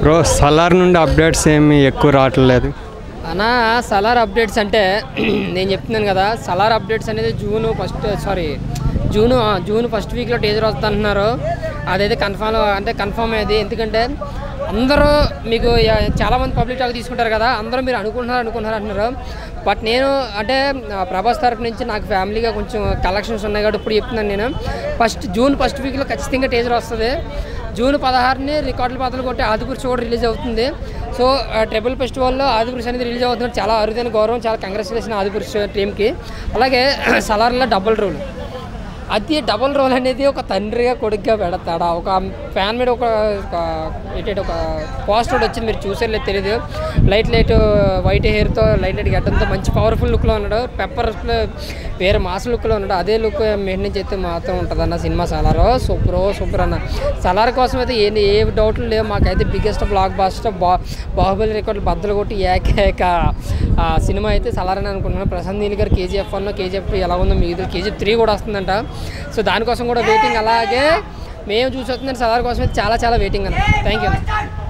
bro Salaar నుండి updates ఏమి ఎక్కువ రావట్లేదు అన్నా సలార్ అప్డేట్స్ అంటే నేను చెప్తున్నాను కదా సలార్ అప్డేట్స్ అనేది జూన్ ఫస్ట్ సారీ జూన్ ఆ, జూన్ ఫస్ట్ వీక్లో టీజర్ వస్తుంది అంటున్నారు అదైతే కన్ఫామ్ అంటే కన్ఫామ్ అయ్యేది ఎందుకంటే అందరూ మీకు యా- చాలామంది పబ్లిక్ టాక్ తీసుకుంటారు కదా అందరూ మీరు అనుకుంటున్నారు అనుకుంటున్నారు అంటున్నారు బట్ నేను అంటే ఆ, ప్రభాస్ తరపు నుంచి నాకు ఫ్యామిలీగా కొంచెం కలెక్షన్స్ ఉన్నాయి కాబట్టి ఇప్పుడు చెప్తున్నాను నేను ఫస్ట్ జూన్ ఫస్ట్ వీక్లో ఖచ్చితంగా టీజర్ వస్తుంది జూన్ పదహారుని రికార్డుల పాత్రలు కొట్టి ఆదిపురుషు కూడా రిలీజ్ అవుతుంది సో ట్రిపుల్ ఫెస్టివల్లో ఆదిపురుషు అనేది రిలీజ్ అవుతుంది చాలా అరుదైన గౌరవం చాలా కంగ్రాచులేషన్ ఆదిపురుషు టీంకి అలాగే సలార్లో డబుల్ రోల్ అది డబుల్ రోల్ అనేది ఒక తండ్రిగా కొడుకుగా పెడతాడా ఒక ఫ్యాన్ మీద ఒక ఒక ఏంటంటే ఒక పోస్టర్ వచ్చింది మీరు చూసారు లేదు తెలియదు లైట్ లైట్ వైట్ హెయిర్తో లైట్ లైట్ గడ్డంతో మంచి పవర్ఫుల్ లుక్లో ఉన్నాడు పెప్పర్ వేరే మాస్ లుక్లో ఉన్నాడు అదే లుక్ మెయింటైన్ చేస్తే మాత్రం ఉంటుంది అన్న సినిమా సలారో సూపర్ సూపర్ అన్న సలార్ కోసం అయితే ఏ ఏ డౌట్లు లేవు మాకైతే బిగ్గెస్ట్ బ్లాక్ బాస్టర్ బా బాహుబలి రికార్డులు బద్దలు కొట్టి ఏకైక ఆ సినిమా అయితే సలార్ అని అనుకుంటున్నాను ప్రశాంత్ నీల్ గారు కేజీఎఫ్ వన్ కేజీఎఫ్ టూ ఎలా ఉందో మీకు కేజీఎఫ్ త్రీ కూడా వస్తుందంట సో దానికోసం కూడా వెయిటింగ్ అలాగే మేము చూసి వస్తుందంటే సలార్ కోసం అయితే చాలా చాలా వెయిటింగ్ అన్న థ్యాంక్ యూ